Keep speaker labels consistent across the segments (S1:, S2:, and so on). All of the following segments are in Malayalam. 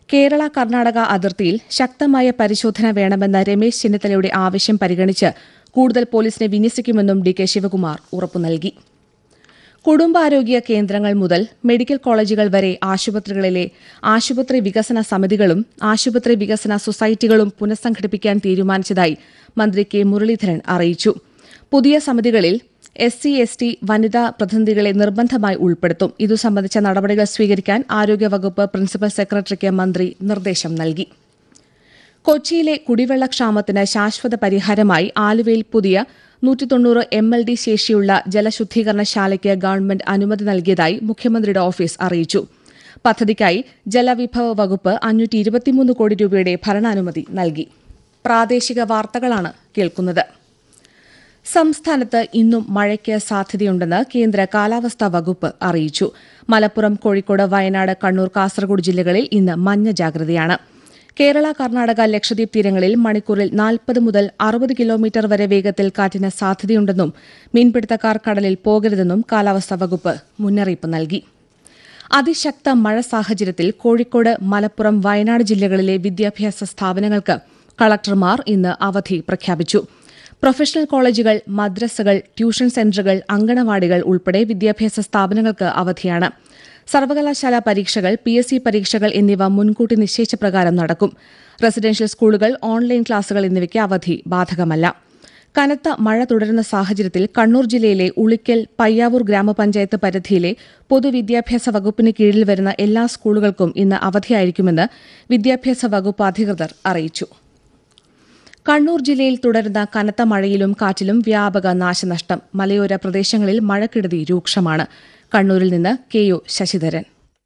S1: കേരള കർണാടക അതിർത്തിയിൽ ശക്തമായ പരിശോധന വേണമെന്ന രമേശ് ചെന്നിത്തലയുടെ ആവശ്യം പരിഗണിച്ച് കൂടുതൽ പോലീസിനെ വിന്യസിക്കുമെന്നും ഡി കെ ശിവകുമാർ ഉറപ്പു നൽകി കുടുംബാരോഗ്യ കേന്ദ്രങ്ങൾ മുതൽ മെഡിക്കൽ കോളേജുകൾ വരെ ആശുപത്രികളിലെ ആശുപത്രി വികസന സമിതികളും ആശുപത്രി വികസന സൊസൈറ്റികളും പുനഃസംഘടിപ്പിക്കാൻ തീരുമാനിച്ചതായി മന്ത്രി കെ മുരളീധരൻ അറിയിച്ചു പുതിയ സമിതികളിൽ എസ് സി എസ് ടി വനിതാ പ്രതിനിധികളെ നിർബന്ധമായി ഉൾപ്പെടുത്തും ഇതു സംബന്ധിച്ച നടപടികൾ സ്വീകരിക്കാൻ ആരോഗ്യവകുപ്പ് പ്രിൻസിപ്പൽ സെക്രട്ടറിക്ക് മന്ത്രി നിർദ്ദേശം നൽകി കൊച്ചിയിലെ കുടിവെള്ളക്ഷാമത്തിന് ശാശ്വത പരിഹാരമായി ആലുവയിൽ പുതിയ നൂറ്റി തൊണ്ണൂറ് എം എൽ ഡി ശേഷിയുള്ള ജലശുദ്ധീകരണശാലയ്ക്ക് ഗവൺമെന്റ് അനുമതി നൽകിയതായി മുഖ്യമന്ത്രിയുടെ ഓഫീസ് അറിയിച്ചു പദ്ധതിക്കായി ജലവിഭവ വകുപ്പ് അഞ്ഞൂറ്റി ഇരുപത്തിമൂന്ന് കോടി രൂപയുടെ ഭരണാനുമതി നൽകി പ്രാദേശിക വാർത്തകളാണ് കേൾക്കുന്നത് സംസ്ഥാനത്ത് ഇന്നും മഴയ്ക്ക് സാധ്യതയുണ്ടെന്ന് കേന്ദ്ര കാലാവസ്ഥാ വകുപ്പ് അറിയിച്ചു മലപ്പുറം കോഴിക്കോട് വയനാട് കണ്ണൂർ കാസർഗോഡ് ജില്ലകളിൽ ഇന്ന് മഞ്ഞ ജാഗ്രതയാണ് കേരള കർണാടക ലക്ഷദ്വീപ് തീരങ്ങളിൽ മണിക്കൂറിൽ നാൽപ്പത് മുതൽ അറുപത് കിലോമീറ്റർ വരെ വേഗത്തിൽ കാറ്റിന് സാധ്യതയുണ്ടെന്നും മീൻപിടുത്തക്കാർ കടലിൽ പോകരുതെന്നും കാലാവസ്ഥാ വകുപ്പ് മുന്നറിയിപ്പ് നൽകി അതിശക്ത മഴ സാഹചര്യത്തിൽ കോഴിക്കോട് മലപ്പുറം വയനാട് ജില്ലകളിലെ വിദ്യാഭ്യാസ സ്ഥാപനങ്ങൾക്ക് കളക്ടർമാർ ഇന്ന് അവധി പ്രഖ്യാപിച്ചു പ്രൊഫഷണൽ കോളേജുകൾ മദ്രസകൾ ട്യൂഷൻ സെന്ററുകൾ അങ്കണവാടികൾ ഉൾപ്പെടെ വിദ്യാഭ്യാസ സ്ഥാപനങ്ങൾക്ക് അവധിയാണ് സർവകലാശാല പരീക്ഷകൾ പി എസ് സി പരീക്ഷകൾ എന്നിവ മുൻകൂട്ടി നിശ്ചയിച്ച പ്രകാരം നടക്കും റെസിഡൻഷ്യൽ സ്കൂളുകൾ ഓൺലൈൻ ക്ലാസുകൾ എന്നിവയ്ക്ക് അവധി ബാധകമല്ല കനത്ത മഴ തുടരുന്ന സാഹചര്യത്തിൽ കണ്ണൂർ ജില്ലയിലെ ഉളിക്കൽ പയ്യാവൂർ ഗ്രാമപഞ്ചായത്ത് പരിധിയിലെ പൊതുവിദ്യാഭ്യാസ വകുപ്പിന് കീഴിൽ വരുന്ന എല്ലാ സ്കൂളുകൾക്കും ഇന്ന് അവധിയായിരിക്കുമെന്ന് വിദ്യാഭ്യാസ വകുപ്പ് അധികൃതർ അറിയിച്ചു കണ്ണൂർ ജില്ലയിൽ തുടരുന്ന കനത്ത മഴയിലും കാറ്റിലും വ്യാപക നാശനഷ്ടം മലയോര പ്രദേശങ്ങളിൽ മഴക്കെടുതി രൂക്ഷമാണ് കണ്ണൂരിൽ നിന്ന് കെ യു ശശിധരൻ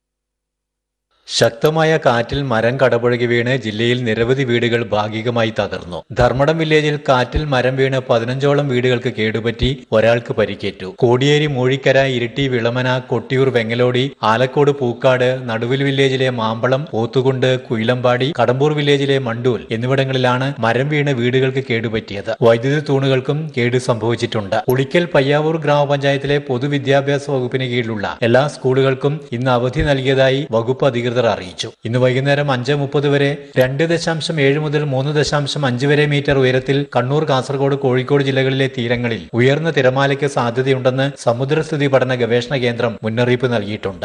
S2: ശക്തമായ കാറ്റിൽ മരം കടപുഴകി വീണ് ജില്ലയിൽ നിരവധി വീടുകൾ ഭാഗികമായി തകർന്നു ധർമ്മടം വില്ലേജിൽ കാറ്റിൽ മരം വീണ് പതിനഞ്ചോളം വീടുകൾക്ക് കേടുപറ്റി ഒരാൾക്ക് പരിക്കേറ്റു കോടിയേരി മൂഴിക്കര ഇരിട്ടി വിളമന കൊട്ടിയൂർ വെങ്ങലോടി ആലക്കോട് പൂക്കാട് നടുവിൽ വില്ലേജിലെ മാമ്പളം പോത്തുകുണ്ട് കുയിലമ്പാടി കടമ്പൂർ വില്ലേജിലെ മണ്ടൂൽ എന്നിവിടങ്ങളിലാണ് മരം വീണ് വീടുകൾക്ക് കേടുപറ്റിയത് വൈദ്യുതി തൂണുകൾക്കും കേട് സംഭവിച്ചിട്ടുണ്ട് ഉളിക്കൽ പയ്യാവൂർ ഗ്രാമപഞ്ചായത്തിലെ പൊതുവിദ്യാഭ്യാസ വകുപ്പിന് കീഴിലുള്ള എല്ലാ സ്കൂളുകൾക്കും ഇന്ന് അവധി നൽകിയതായി വകുപ്പ് അധികൃതർ അറിയിച്ചു ഇന്ന് വൈകുന്നേരം അഞ്ച് മുപ്പത് വരെ രണ്ട് ദശാംശം ഏഴ് മുതൽ മൂന്ന് ദശാംശം അഞ്ച് വരെ മീറ്റർ ഉയരത്തിൽ കണ്ണൂർ കാസർഗോഡ് കോഴിക്കോട് ജില്ലകളിലെ തീരങ്ങളിൽ ഉയർന്ന തിരമാലയ്ക്ക് സാധ്യതയുണ്ടെന്ന് സമുദ്രസ്ഥിതി പഠന ഗവേഷണ കേന്ദ്രം മുന്നറിയിപ്പ് നൽകിയിട്ടുണ്ട്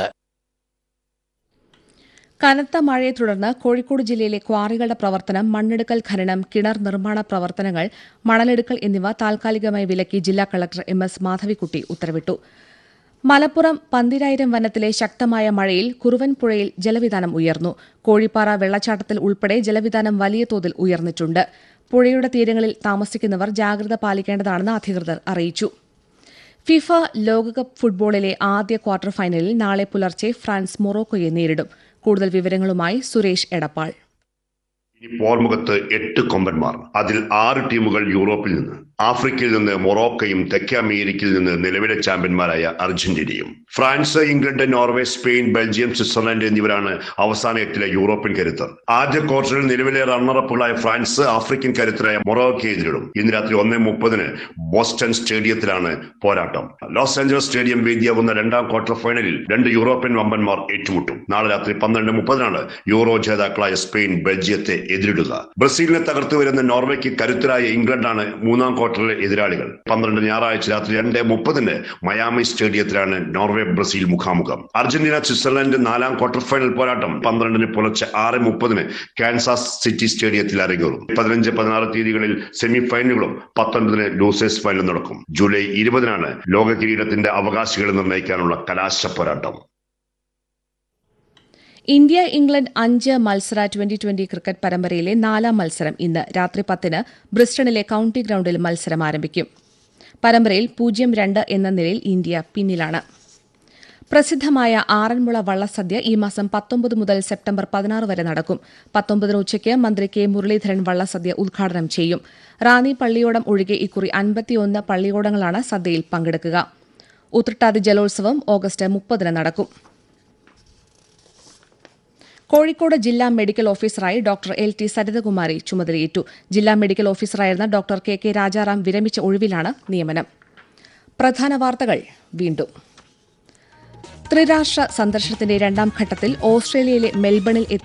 S1: കനത്ത മഴയെ തുടർന്ന് കോഴിക്കോട് ജില്ലയിലെ ക്വാറികളുടെ പ്രവർത്തനം മണ്ണെടുക്കൽ ഖനനം കിണർ നിർമ്മാണ പ്രവർത്തനങ്ങൾ മണലെടുക്കൽ എന്നിവ താൽക്കാലികമായി വിലക്കി ജില്ലാ കളക്ടർ എം എസ് മാധവിക്കുട്ടി ഉത്തരവിട്ടു മലപ്പുറം പന്തിരായിരം വനത്തിലെ ശക്തമായ മഴയിൽ കുറുവൻപുഴയിൽ ജലവിധാനം ഉയർന്നു കോഴിപ്പാറ വെള്ളച്ചാട്ടത്തിൽ ഉൾപ്പെടെ ജലവിധാനം വലിയ തോതിൽ ഉയർന്നിട്ടുണ്ട് പുഴയുടെ തീരങ്ങളിൽ താമസിക്കുന്നവർ ജാഗ്രത പാലിക്കേണ്ടതാണെന്ന് അധികൃതർ അറിയിച്ചു ഫിഫ ലോകകപ്പ് ഫുട്ബോളിലെ ആദ്യ ക്വാർട്ടർ ഫൈനലിൽ നാളെ പുലർച്ചെ ഫ്രാൻസ് മൊറോക്കോയെ നേരിടും കൂടുതൽ വിവരങ്ങളുമായി സുരേഷ് എടപ്പാൾ
S3: ഇനി പോർമുഖത്ത് എട്ട് കൊമ്പന്മാർ അതിൽ ആറ് ടീമുകൾ യൂറോപ്പിൽ നിന്ന് ആഫ്രിക്കയിൽ നിന്ന് മൊറോക്കയും തെക്കേ അമേരിക്കയിൽ നിന്ന് നിലവിലെ ചാമ്പ്യന്മാരായ അർജന്റീനയും France England Norway Spain Belgium Switzerland എന്നിവരാണ് അവസാന എട്ടിലെ യൂറോപ്യൻ കരുത്തർ ആദ്യ ക്വാർട്ടറിൽ നിലവിലെ റണ്ണറപ്പുകളായ ഫ്രാൻസ് ആഫ്രിക്കൻ കരുത്തരായ മൊറോക്കയെ എതിരിടും ഇന്ന് രാത്രി ഒന്നേ മുപ്പതിന് ബോസ്റ്റൺ സ്റ്റേഡിയത്തിലാണ് പോരാട്ടം ലോസ് ആഞ്ചലസ് സ്റ്റേഡിയം വേദിയാകുന്ന രണ്ടാം ക്വാർട്ടർ ഫൈനലിൽ രണ്ട് യൂറോപ്യൻ വമ്പന്മാർ ഏറ്റുമുട്ടും നാളെ രാത്രി പന്ത്രണ്ട് മുപ്പതിനാണ് യൂറോ ജേതാക്കളായ സ്പെയിൻ ബെൽജിയത്തെ എതിരിടുക ബ്രസീലിനെ തകർത്തു വരുന്ന നോർവേക്ക് കരുത്തരായ ഇംഗ്ലണ്ടാണ് മൂന്നാം ക്വാർട്ടറിലെ എതിരാളികൾ പന്ത്രണ്ട് ഞായറാഴ്ച രാത്രി രണ്ട് മുപ്പതിന് മയാമി സ്റ്റേഡിയത്തിലാണ് നോർവേ ബ്രസീൽ മുഖാമുഖം അർജന്റീന സ്വിറ്റ്സർലൻഡ് നാലാം ക്വാർട്ടർ ഫൈനൽ പോരാട്ടം പന്ത്രണ്ടിന് പുലർച്ചെ ആറ് മുപ്പതിന് കാൻസാസ് സിറ്റി സ്റ്റേഡിയത്തിൽ അരങ്ങേറും പതിനഞ്ച് പതിനാറ് തീയതികളിൽ സെമി ഫൈനലുകളും പത്തൊൻപതിന് ലൂസേഴ്സ് ഫൈനൽ നടക്കും ജൂലൈ ഇരുപതിനാണ് ലോക കിരീടത്തിന്റെ അവകാശികളെ നിർണ്ണയിക്കാനുള്ള കലാശ പോരാട്ടം
S1: ഇന്ത്യ ഇംഗ്ലണ്ട് അഞ്ച് മത്സര ട്വന്റി ട്വന്റി ക്രിക്കറ്റ് പരമ്പരയിലെ നാലാം മത്സരം ഇന്ന് രാത്രി പത്തിന് ബ്രിസ്റ്റണിലെ കൌണ്ടി ഗ്രൌണ്ടിൽ മത്സരം ആരംഭിക്കും പരമ്പരയിൽ പൂജ്യം രണ്ട് എന്ന നിലയിൽ ഇന്ത്യ പിന്നിലാണ് പ്രസിദ്ധമായ ആറന്മുള വള്ളസദ്യ ഈ മാസം പത്തൊമ്പത് മുതൽ സെപ്റ്റംബർ പതിനാറ് വരെ നടക്കും പത്തൊമ്പതിന് ഉച്ചയ്ക്ക് മന്ത്രി കെ മുരളീധരൻ വള്ളസദ്യ ഉദ്ഘാടനം ചെയ്യും റാന്നി പള്ളിയോടം ഒഴികെ ഇക്കുറി അൻപത്തിയൊന്ന് പള്ളിയോടങ്ങളാണ് സദ്യയിൽ പങ്കെടുക്കുക ഉത്രട്ടാതി ജലോത്സവം ഓഗസ്റ്റ് മുപ്പതിന് നടക്കും കോഴിക്കോട് ജില്ലാ മെഡിക്കൽ ഓഫീസറായി ഡോക്ടർ എൽ ടി സരിതകുമാരി ചുമതലയേറ്റു ജില്ലാ മെഡിക്കൽ ഓഫീസറായിരുന്ന ഡോക്ടർ കെ കെ രാജാറാം വിരമിച്ച ഒഴിവിലാണ് നിയമനം പ്രധാന വാർത്തകൾ വീണ്ടും ത്രിരാഷ്ട്ര സന്ദർശനത്തിന്റെ രണ്ടാം ഘട്ടത്തിൽ ഓസ്ട്രേലിയയിലെ മെൽബണിൽ